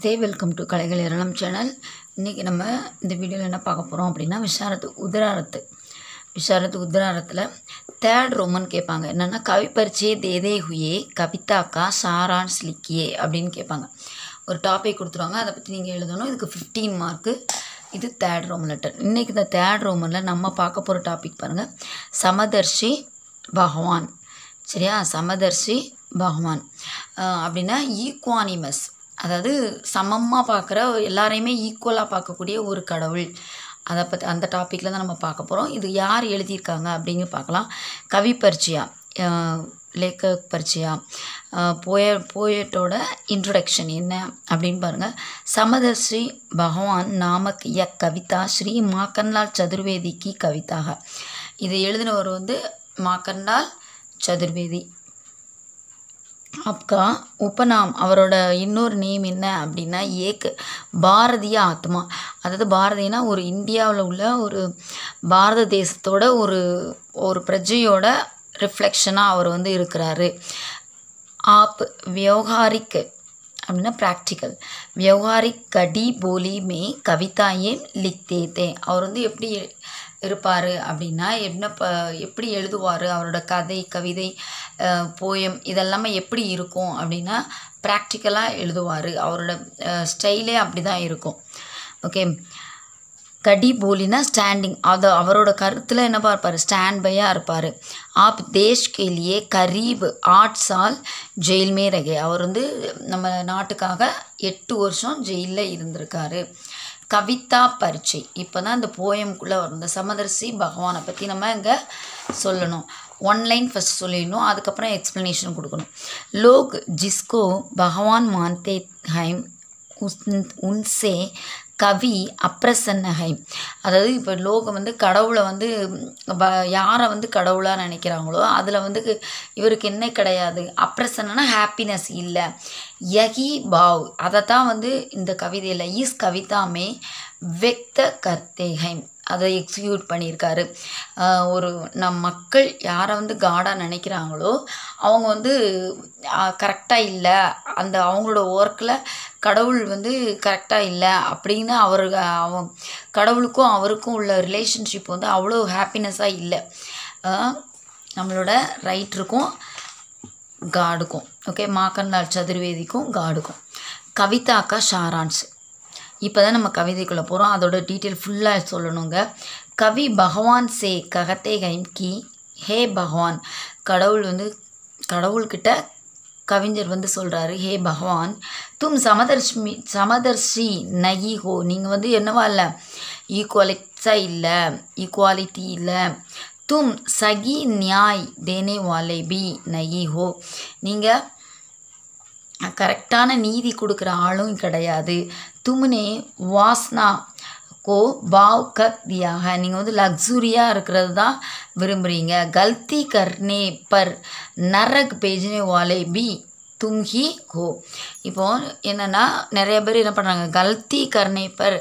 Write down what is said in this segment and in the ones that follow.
Namaste welcome to கலைகள் ஏரளம் channel இன்றைக்கி நம்ம இந்த வீடியோவில் என்ன பார்க்க போகிறோம் அப்படின்னா விஷாரத்து உதிராரத்து விஷாரத்து உதிராரத்தில் தேர்ட் ரோமன் கேட்பாங்க என்னென்னா கவி பரிச்சே தேதே ஹுயே கவிதாக்கா சாரான்ஸ் லிக்கியே அப்படின்னு கேட்பாங்க ஒரு டாபிக் கொடுத்துருவாங்க அதை பற்றி நீங்கள் எழுதணும் இதுக்கு ஃபிஃப்டீன் மார்க்கு இது தேர்ட் ரோமன் லெட்டர் இன்றைக்கி இந்த தேர்ட் ரோமனில் நம்ம பார்க்க போகிற டாபிக் பாருங்கள் சமதர்ஷி பகவான் சரியா சமதர்ஷி பகவான் அஹ் அப்படின்னா ஈக்குவானிமஸ் அதாவது சமமாக பார்க்குற எல்லாரையுமே ஈக்குவலாக பார்க்கக்கூடிய ஒரு கடவுள் அதை பற்றி அந்த டாப்பிக்கில் தான் நம்ம பார்க்க போகிறோம் இது யார் எழுதியிருக்காங்க அப்படிங்க பார்க்கலாம் கவி பரிச்சயா லேக்க பரிச்சயா போய போயட்டோட இன்ட்ரொடக்ஷன் என்ன அப்படின்னு பாருங்கள் சமதஸ்ரீ பகவான் நாமக் ய கவிதா ஸ்ரீ மாக்கன்லால் சதுர்வேதிக்கு கவிதாக இதை எழுதினவர் வந்து மாக்கன்லால் சதுர்வேதி அப்கா உபநாம் அவரோட இன்னொரு நேம் என்ன அப்படின்னா ஏக் பாரதிய ஆத்மா அதாவது பாரதினா ஒரு இந்தியாவில் உள்ள ஒரு பாரத தேசத்தோட ஒரு ஒரு பிரஜையோட ரிஃப்ளெக்ஷனாக அவர் வந்து இருக்கிறாரு ஆப் வியவகாரிக் அப்படின்னா ப்ராக்டிக்கல் வியவகாரிக் கடி போலி மே கவிதாயே லிக்தே தே அவர் வந்து எப்படி இருப்பார் அப்படின்னா என்ன ப எப்படி எழுதுவார் அவரோட கதை கவிதை போயம் இதெல்லாமே எப்படி இருக்கும் அப்படின்னா ப்ராக்டிக்கலாக எழுதுவார் அவரோட ஸ்டைலே அப்படி தான் இருக்கும் ஓகே கடி போலினா ஸ்டாண்டிங் அது அவரோட கருத்தில் என்ன பார்ப்பார் ஸ்டாண்ட் பையாக இருப்பார் ஆப் தேஷ் கேலியே கரீப் ஆட் சால் ஜெயில் மே ரகே அவர் வந்து நம்ம நாட்டுக்காக எட்டு வருஷம் ஜெயிலில் இருந்திருக்காரு கவிதா பரீட்சை இப்போ தான் இந்த போயம்குள்ளே வரும் இந்த சமதர்சி பகவானை பற்றி நம்ம இங்கே சொல்லணும் ஒன் லைன் ஃபஸ்ட் சொல்லிடணும் அதுக்கப்புறம் எக்ஸ்ப்ளனேஷன் கொடுக்கணும் லோக் ஜிஸ்கோ பகவான் மான்தே ஹைம் உன்சே கவி அப்ரசன்ன ஹைம் அதாவது இப்போ லோகம் வந்து கடவுளை வந்து ப யாரை வந்து கடவுளாக நினைக்கிறாங்களோ அதில் வந்து இவருக்கு என்ன கிடையாது அப்ரசன்னா ஹாப்பினஸ் இல்லை யகி பாவ் அதை தான் வந்து இந்த கவிதையில் ஈஸ் கவிதாமே வெக்த கர்த்தேஹைம் அதை எக்ஸிக்யூட் பண்ணியிருக்காரு ஒரு நம் மக்கள் யாரை வந்து காடாக நினைக்கிறாங்களோ அவங்க வந்து கரெக்டாக இல்லை அந்த அவங்களோட ஒர்க்கில் கடவுள் வந்து கரெக்டாக இல்லை அப்படின்னு அவர் அவன் கடவுளுக்கும் அவருக்கும் உள்ள ரிலேஷன்ஷிப் வந்து அவ்வளோ ஹாப்பினஸ்ஸாக இல்லை நம்மளோட ரைட்டருக்கும் காடுக்கும் ஓகே மாக்கன்லால் சதுர்வேதிக்கும் காடுக்கும் கவிதாக்கா ஷாரான்ஸ் இப்போ தான் நம்ம கவிதைக்குள்ளே போகிறோம் அதோட டீட்டெயில் ஃபுல்லாக சொல்லணுங்க கவி பகவான் சே ககத்தே கைம் கி ஹே பகவான் கடவுள் வந்து கடவுள்கிட்ட கவிஞர் வந்து சொல்கிறாரு ஹே பகவான் தும் சமதர்ஷி சமதர்ஷி நகி ஹோ நீங்கள் வந்து என்னவா இல்லை ஈக்குவலிட்டாக இல்லை ஈக்குவாலிட்டி இல்லை தும் சகி நியாய் தேனே வாலே பி நகி ஹோ நீங்கள் கரெக்டான நீதி கொடுக்குற ஆளும் கிடையாது தும்னே வாஸ்னா கோ பாவ் கத் தியாக நீங்கள் வந்து லக்ஸுரியாக இருக்கிறது தான் விரும்புகிறீங்க கல்தி கர்னே பர் நரக் பேஜ்னே வாலே பி தும் ஹி கோ இப்போ என்னென்னா நிறைய பேர் என்ன பண்ணுறாங்க கல்தி கர்னே பர்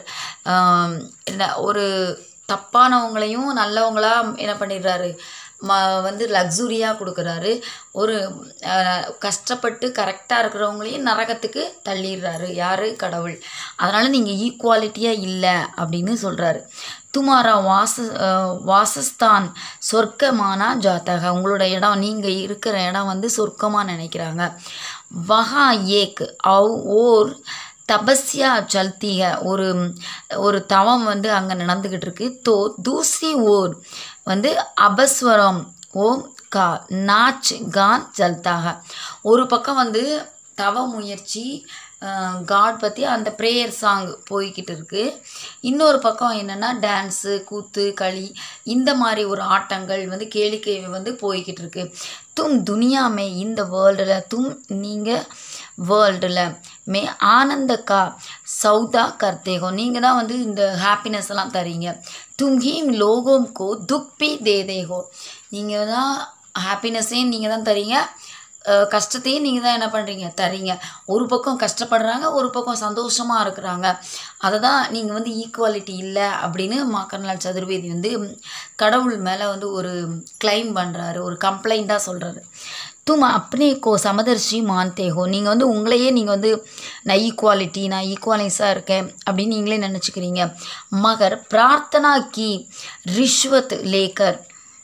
ஒரு தப்பானவங்களையும் நல்லவங்களாக என்ன பண்ணிடுறாரு ம வந்து லக்ஸுரியாக கொடுக்குறாரு ஒரு கஷ்டப்பட்டு கரெக்டாக இருக்கிறவங்களையும் நரகத்துக்கு தள்ளிடுறாரு யார் கடவுள் அதனால் நீங்கள் ஈக்குவாலிட்டியாக இல்லை அப்படின்னு சொல்கிறாரு துமாரா வாச வாசஸ்தான் சொர்க்கமானா ஜாத்தக உங்களோட இடம் நீங்கள் இருக்கிற இடம் வந்து சொர்க்கமாக நினைக்கிறாங்க வஹா ஏக் அவ் ஓர் தபஸ்யா சல்திக ஒரு ஒரு தவம் வந்து அங்கே நடந்துக்கிட்டு இருக்கு தோ தூசி ஓர் வந்து அபஸ்வரம் ஓம் கா நாச் கான் ஜல்தாக ஒரு பக்கம் வந்து தவ முயற்சி காட் பற்றி அந்த ப்ரேயர் சாங் போய்கிட்டு இருக்குது இன்னொரு பக்கம் என்னென்னா டான்ஸு கூத்து களி இந்த மாதிரி ஒரு ஆட்டங்கள் வந்து கேளிக்கை வந்து போய்கிட்டு இருக்கு தும் துனியாமே இந்த வேர்ல்டில் தும் நீங்கள் வேர்ல்டில் மே ஆனந்தக்கா சௌதா கர்த்தேகோ நீங்கள் தான் வந்து இந்த ஹாப்பினஸ் எல்லாம் தரீங்க துங்கீம் லோகோம்கோ துப்பி தேதேகோ நீங்கள் தான் ஹாப்பினஸையும் நீங்கள் தான் தரீங்க கஷ்டத்தையும் நீங்கள் தான் என்ன பண்ணுறீங்க தரீங்க ஒரு பக்கம் கஷ்டப்படுறாங்க ஒரு பக்கம் சந்தோஷமாக இருக்கிறாங்க அதை தான் நீங்கள் வந்து ஈக்குவாலிட்டி இல்லை அப்படின்னு மாக்கர்லால் சதுர்வேதி வந்து கடவுள் மேலே வந்து ஒரு கிளைம் பண்ணுறாரு ஒரு கம்ப்ளைண்ட்டாக சொல்கிறாரு தும் அப்னே கோ சமதர்ஷி மான்தே ஹோ நீங்கள் வந்து உங்களையே நீங்கள் வந்து நான் ஈக்குவாலிட்டி நான் ஈக்குவாலிஸாக இருக்கேன் அப்படின்னு நீங்களே நினச்சிக்கிறீங்க மகர் பிரார்த்தனா கி ரிஷ்வத் லேக்கர்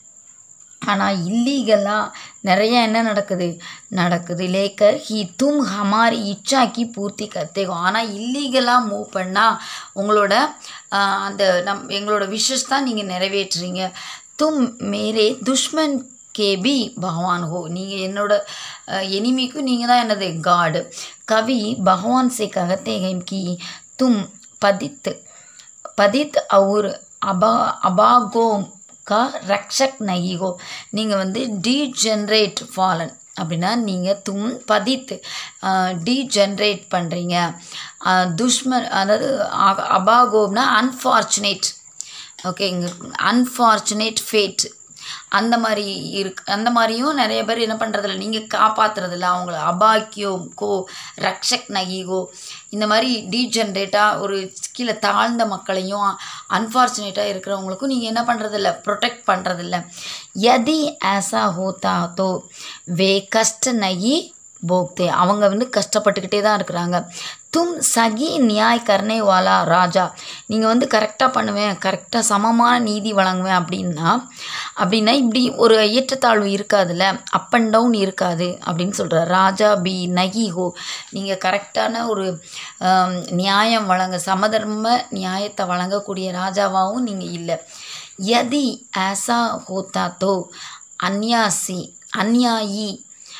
ஆனால் இல்லீகலாக நிறைய என்ன நடக்குது நடக்குது லேக்கர் ஹி தும் ஹமாரி இச்சாக்கி பூர்த்தி கத்தேகோ ஆனால் இல்லீகலாக மூவ் பண்ணால் உங்களோட ஆஹ், அந்த நம் எங்களோட விஷஸ் தான் நீங்கள் நிறைவேற்றுறீங்க தும் மேரே துஷ்மன் கே பி பகவான் ஹோ நீங்கள் என்னோட எனிமிக்கும் நீங்கள் தான் என்னது காடு கவி பகவான் சே ககத்தே ஹம் கி தும் பதித் பதித் और அபா அபாகோம் கா ரக்ஷக் நகிகோ நீங்கள் வந்து டீஜென்ரேட் ஃபாலன் அப்படின்னா நீங்கள் தும் பதித் டீஜென்ரேட் பண்ணுறீங்க துஷ்மன் அதாவது அ- அபாகோம்னா அன்ஃபார்ச்சுனேட் ஓகே இங்கே அன்ஃபார்ச்சுனேட் ஃபேட் அந்த மாதிரி இருக்கு அந்த மாதிரியும் நிறைய பேர் என்ன பண்ணுறதில்ல நீங்கள் காப்பாற்றுறதில்ல அவங்கள அபாக்கியம் கோ ரக்ஷக் நகிகோ இந்த மாதிரி டீஜென்ரேட்டாக ஒரு கீழே தாழ்ந்த மக்களையும் அன்ஃபார்ச்சுனேட்டாக இருக்கிறவங்களுக்கும் நீங்கள் என்ன பண்ணுறதில்ல ப்ரொடெக்ட் பண்ணுறதில்ல யதி ऐसा होता तो வே கஷ்ட நகி போக்தே அவங்க வந்து கஷ்டப்பட்டுக்கிட்டே தான் இருக்கிறாங்க தும் சகி நியாய் கர்னே வாலா ராஜா நீங்கள் வந்து கரெக்டாக பண்ணுவேன் கரெக்டாக சமமான நீதி வழங்குவேன் அப்படின்னா அப்படின்னா இப்படி ஒரு ஏற்றத்தாழ்வு இருக்காதுல்ல அப் அண்ட் டவுன் இருக்காது அப்படின்னு சொல்கிறார் ராஜா பி நகி ஹோ நீங்கள் கரெக்டான ஒரு ஆம், நியாயம் வழங்க சமதர்ம நியாயத்தை வழங்கக்கூடிய ராஜாவாகவும் நீங்கள் இல்லை யதி ऐसा होता तो अन्यासी अन्यायी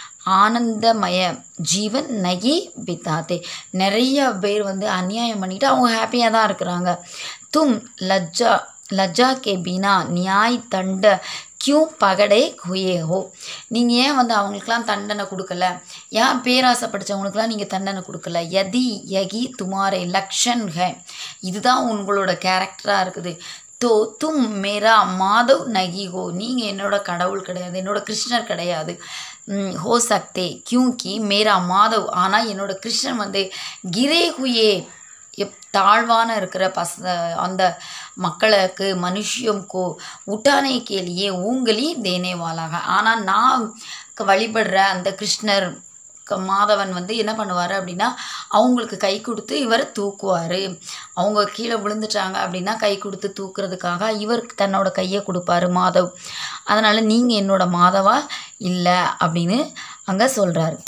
ஆனந்தமய ஜீவன் நகி பித்தாத்தே நிறைய பேர் வந்து அநியாயம் பண்ணிட்டு அவங்க ஹாப்பியாக தான் இருக்கிறாங்க தும் லஜ்ஜா லஜ்ஜா கே பினா நியாய் தண்ட கியூ பகடே குயே ஹோ நீங்கள் ஏன் வந்து அவங்களுக்கெல்லாம் தண்டனை கொடுக்கல ஏன் பேராசை படித்தவங்களுக்கெல்லாம் நீங்கள் தண்டனை கொடுக்கல யதி யகி துமாரே லக்ஷன் ஹே இதுதான் உங்களோட கேரக்டராக இருக்குது தோ தும் மேரா மாதவ் நகி ஹோ நீங்கள் என்னோட கடவுள் கிடையாது என்னோட கிருஷ்ணர் கிடையாது ம், ஹோ சக்தே கியூங்கி மேரா மாதவ் ஆனால் என்னோட கிருஷ்ணன் வந்து கிரே ஹுயே எப் தாழ்வான இருக்கிற பச அந்த மக்களுக்கு மனுஷியம் கோ உட்டானே கேலியே ஊங்கலி தேனே வாளாக ஆனால் நான் க- வழிபடுற அந்த கிருஷ்ணர் க- மாதவன் வந்து என்ன பண்ணுவார் அப்படின்னா அவங்களுக்கு கை கொடுத்து இவர் தூக்குவார் அவங்க கீழே விழுந்துட்டாங்க அப்படின்னா கை கொடுத்து தூக்குறதுக்காக இவர் தன்னோட கையை கொடுப்பாரு மாதவ் அதனால் நீங்கள் என்னோட மாதவா இல்லை அப்படின்னு அங்கே சொல்கிறாரு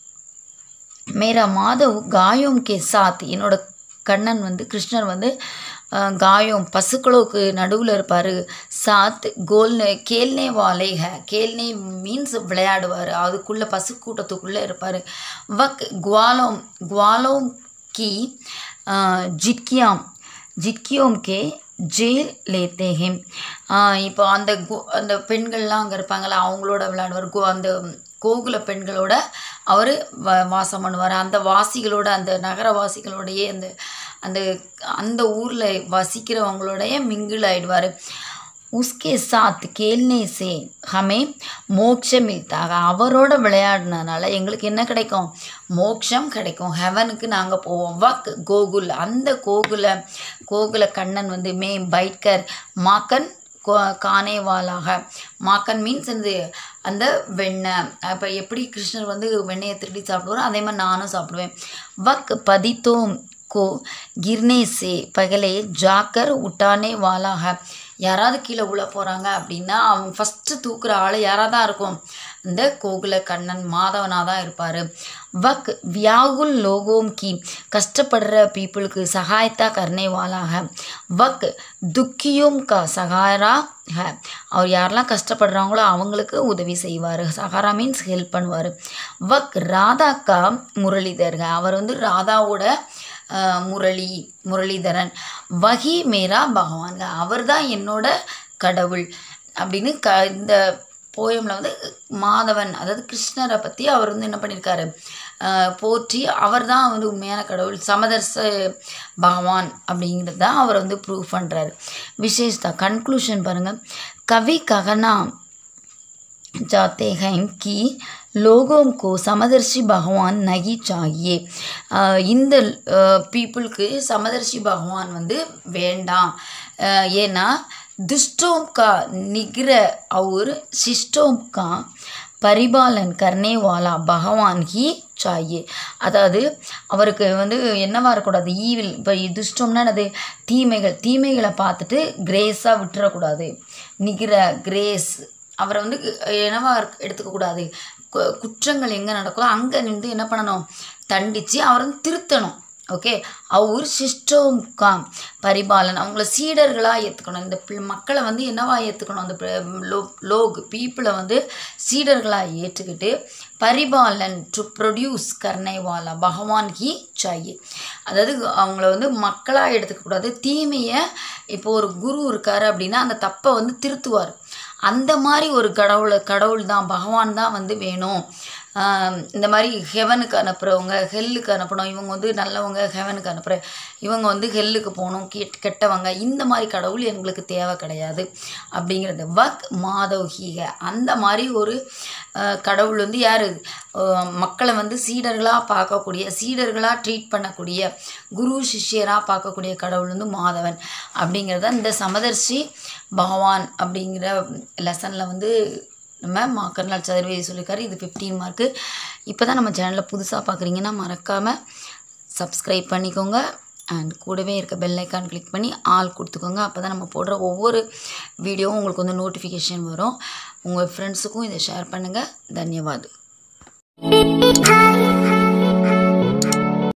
மேரா மாதவ் காயோம் கே சாத் என்னோட கண்ணன் வந்து கிருஷ்ணர் வந்து அஹ், காயம் பசுக்களுக்கு நடுவில் இருப்பார் சாத் கோல்னே கேல்னே வாலே ஹே கேல்னே மீன்ஸ் விளையாடுவார் அதுக்குள்ளே பசுக்கூட்டத்துக்குள்ளே இருப்பார் வக் குவாலோம் குவாலோம் கி அஹ், ஜிட்கியாம் ஜிட்கியோம் கே ஜெயில் லேத்தே ஹிம் இப்போ அந்த கோ அந்த பெண்கள்லாம் அங்கே இருப்பாங்கள்ல அவங்களோட விளையாடுவார் கோ அந்த கோகுல பெண்களோட அவர் வ வாசம் பண்ணுவார் அந்த வாசிகளோட அந்த நகரவாசிகளோடையே அந்த அந்த அந்த ஊரில் வசிக்கிறவங்களோடைய மிங்கிள் ஆயிடுவார் உஸ்கே சாத் கேல்னே சே ஹமே மோட்சம் மில்தாக அவரோட விளையாடினதுனால எங்களுக்கு என்ன கிடைக்கும் மோட்சம் கிடைக்கும் ஹெவனுக்கு நாங்கள் போவோம் வக் கோகுல் அந்த கோகுல கோகுல கண்ணன் வந்து மே பைட்கர் மாக்கன் கோ- கானேவாலாக மாக்கன் மீன்ஸ் இந்த அந்த வெண்ணெய் அப்போ எப்படி கிருஷ்ணர் வந்து வெண்ணெயை திருடி சாப்பிடுவாரோ அதே மாதிரி நானும் சாப்பிடுவேன் வக் பதித்தோம் को गिरने से पहले जाकर उठाने वाला है யாராவது கீழே உள்ள போகிறாங்க அப்படின்னா அவங்க ஃபஸ்ட்டு தூக்குற ஆள் யாராக தான் இருக்கும் இந்த கோகுல கண்ணன் மாதவனாக தான் இருப்பார் வக் வியாகுல் லோகோம் கி கஷ்டப்படுற பீப்புளுக்கு சகாயத்தா கர்னே வாலா है வக் துக்கியும் கா சகாரா है அவர் யாரெல்லாம் கஷ்டப்படுறாங்களோ அவங்களுக்கு உதவி செய்வார் சகாரா மீன்ஸ் ஹெல்ப் பண்ணுவார் வக் ராதா கா முரளிதர் है அவர் வந்து ராதாவோட அஹ், முரளி முரளிதரன் வகி மேரா பகவான் அவர் தான் என்னோட கடவுள் அப்படின்னு க இந்த போயமில் வந்து மாதவன் அதாவது கிருஷ்ணரை பற்றி அவர் வந்து என்ன பண்ணியிருக்காரு அஹ், போற்றி அவர் தான் வந்து உண்மையான கடவுள் சமதர்ச பகவான் அப்படிங்கிறது தான் அவர் வந்து ப்ரூவ் பண்ணுறாரு விசேஷதா கன்க்ளூஷன் பாருங்கள் கவி ககனா जाते हैं कि लोगों को समदर्शी பகவான் நகி சாகியே ஆஹ் இந்த பீப்புளுக்கு சமதர்ஷி பகவான் வந்து வேண்டாம் ஆஹ் ஏன்னா दुष्टों का निग्रह और शिष्टों का பரிபாலன் கர்னே வாலா பகவான் ஹி சாயே அதாவது அவருக்கு வந்து என்னவா இருக்கக்கூடாது ஈவில் இப்போ துஷ்டம்னா அது தீமைகள் தீமைகளை பார்த்துட்டு கிரேஸாக விட்டுறக்கூடாது நிகிர கிரேஸ் அவரை வந்து என்னவா இருக்க- எடுத்துக்கக்கூடாது கு- குற்றங்கள் எங்கே நடக்குதோ அங்கே நின்று என்ன பண்ணணும் தண்டித்து அவரை வந்து திருத்தணும் ஓகே அவர் சிஸ்டோம் காம் பரிபாலன் அவங்கள சீடர்களாக ஏற்றுக்கணும் இந்த பிள்- மக்களை வந்து என்னவா ஏற்றுக்கணும் அந்த ப- லோ- லோக் பீப்புளை வந்து சீடர்களாக ஏற்றுக்கிட்டு பரிபாலன் டு ப்ரொடியூஸ் கர்ணைவாலா பகவான் ஹி சாயே அதாவது அவங்கள வந்து மக்களாக எடுத்துக்கக்கூடாது தீமையை இப்போ ஒரு குரு இருக்காரு அப்படின்னா அந்த தப்பை வந்து திருத்துவார் அந்த மாதிரி ஒரு கடவுளை கடவுள் தான் பகவான் தான் வந்து வேணும் ஆம், இந்த மாதிரி ஹெவனுக்கு அனுப்புகிறவங்க ஹெல்லுக்கு அனுப்பணும் இவங்க வந்து நல்லவங்க ஹெவனுக்கு அனுப்புகிற இவங்க வந்து ஹெல்லுக்கு போகணும் கெட் கெட்டவங்க இந்த மாதிரி கடவுள் எங்களுக்கு தேவை கிடையாது அப்படிங்கிறது வக் மாதவ்ஹீக அந்த மாதிரி ஒரு அஹ், கடவுள் வந்து யார் மக்களை வந்து சீடர்களாக பார்க்கக்கூடிய சீடர்களாக ட்ரீட் பண்ணக்கூடிய குரு சிஷ்யராக பார்க்கக்கூடிய கடவுள் வந்து மாதவன் அப்படிங்கிறத இந்த சமதர்ஷி பகவான் அப்படிங்கிற லெசனில் வந்து நம்ம மாக்கர்லால் சதுர்வேதி சொல்லியிருக்காரு இது ஃபிஃப்டீன் மார்க்கு இப்போ தான் நம்ம சேனலில் புதுசாக பார்க்குறீங்கன்னா மறக்காமல் சப்ஸ்கிரைப் பண்ணிக்கோங்க அண்ட் கூடவே இருக்க பெல் ஐக்கான் கிளிக் பண்ணி ஆல் கொடுத்துக்கோங்க அப்போ தான் நம்ம போடுற ஒவ்வொரு வீடியோவும் உங்களுக்கு வந்து நோட்டிஃபிகேஷன் வரும் உங்கள் ஃப்ரெண்ட்ஸுக்கும் இதை ஷேர் பண்ணுங்கள் தன்யவாத் I